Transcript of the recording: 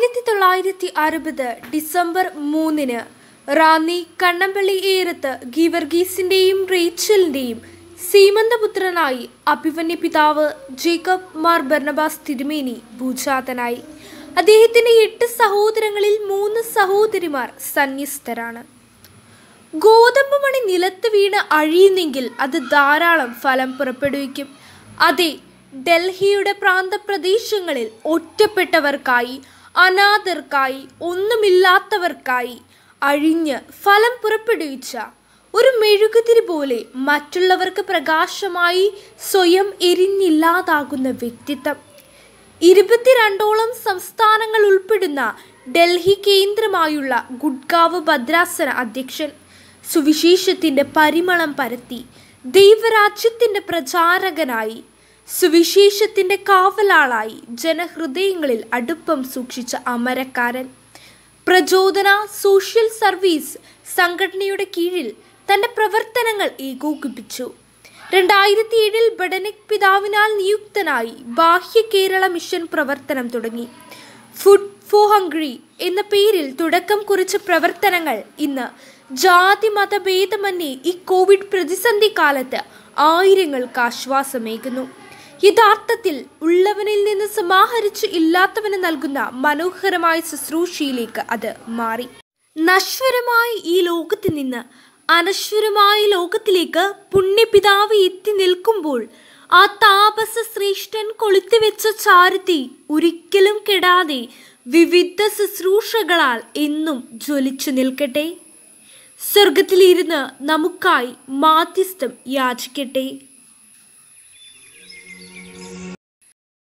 ആയിരത്തി തൊള്ളായിരത്തി അറുപത് ഡിസംബർ മൂന്നിന് റാന്നി കണ്ണമ്പള്ളി ഏരത്ത് ഗീവർഗീസിന്റെയും റേച്ചലിന്റെയും സീമന്തപുത്രനായി അഭിമന്യ പിതാവ് ജേക്കബ് മാർ ബർണബാസ് തിരുമേനി ഭൂജാതനായി അദ്ദേഹത്തിന്റെ എട്ട് സഹോദരങ്ങളിൽ മൂന്ന് സഹോദരിമാർ സന്യസ്തരാണ് ഗോതമ്പ് മണി നിലത്ത് വീണ് അഴിയുന്നെങ്കിൽ അത് ധാരാളം ഫലം പുറപ്പെടുവിക്കും അതെ ഡൽഹിയുടെ പ്രാന്തപ്രദേശങ്ങളിൽ ഒറ്റപ്പെട്ടവർക്കായി അനാഥർക്കായി ഒന്നുമില്ലാത്തവർക്കായി അഴിഞ്ഞ് ഫലം പുറപ്പെടുവിച്ച ഒരു മെഴുകുതിരി പോലെ മറ്റുള്ളവർക്ക് പ്രകാശമായി സ്വയം എരിഞ്ഞില്ലാതാകുന്ന വ്യക്തിത്വം ഇരുപത്തിരണ്ടോളം സംസ്ഥാനങ്ങൾ ഉൾപ്പെടുന്ന ഡൽഹി കേന്ദ്രമായുള്ള ഗുഡ്ഗാവ് ഭദ്രാസന അധ്യക്ഷൻ സുവിശേഷത്തിന്റെ പരിമളം പരത്തി ദൈവരാജ്യത്തിന്റെ പ്രചാരകനായി സുവിശേഷത്തിന്റെ കാവലാളായി ജനഹൃദയങ്ങളിൽ അടുപ്പം സൂക്ഷിച്ച അമരക്കാരൻ പ്രചോദന സോഷ്യൽ സർവീസ് സംഘടനയുടെ കീഴിൽ തന്റെ പ്രവർത്തനങ്ങൾ ഏകോപിപ്പിച്ചു രണ്ടായിരത്തി ഏഴിൽ ബഡനിക് പിതാവിനാൽ നിയുക്തനായി ബാഹ്യ കേരള മിഷൻ പ്രവർത്തനം തുടങ്ങി ഫുഡ് ഫോർ ഹംഗ്രി എന്ന പേരിൽ തുടക്കം കുറിച്ച പ്രവർത്തനങ്ങൾ ഇന്ന് ജാതി മതഭേദമന്യേ ഈ കോവിഡ് പ്രതിസന്ധി കാലത്ത് ആയിരങ്ങൾക്ക് ആശ്വാസമേകുന്നു യഥാർത്ഥത്തിൽ ഉള്ളവനിൽ നിന്ന് സമാഹരിച്ച് ഇല്ലാത്തവന് നൽകുന്ന മനോഹരമായ ശുശ്രൂഷയിലേക്ക് അത് മാറി നശ്വരമായ ഈ ലോകത്ത് നിന്ന് അനശ്വരമായ ലോകത്തിലേക്ക് പുണ്യപിതാവ് എത്തി നിൽക്കുമ്പോൾ ആ താപസ ശ്രേഷ്ഠൻ കൊളുത്തിവെച്ച ചാരുത്തി ഒരിക്കലും കെടാതെ വിവിധ ശുശ്രൂഷകളാൽ എന്നും ജ്വലിച്ചു നിൽക്കട്ടെ സ്വർഗത്തിലിരുന്ന് നമുക്കായി മാധ്യസ്ഥം യാചിക്കട്ടെ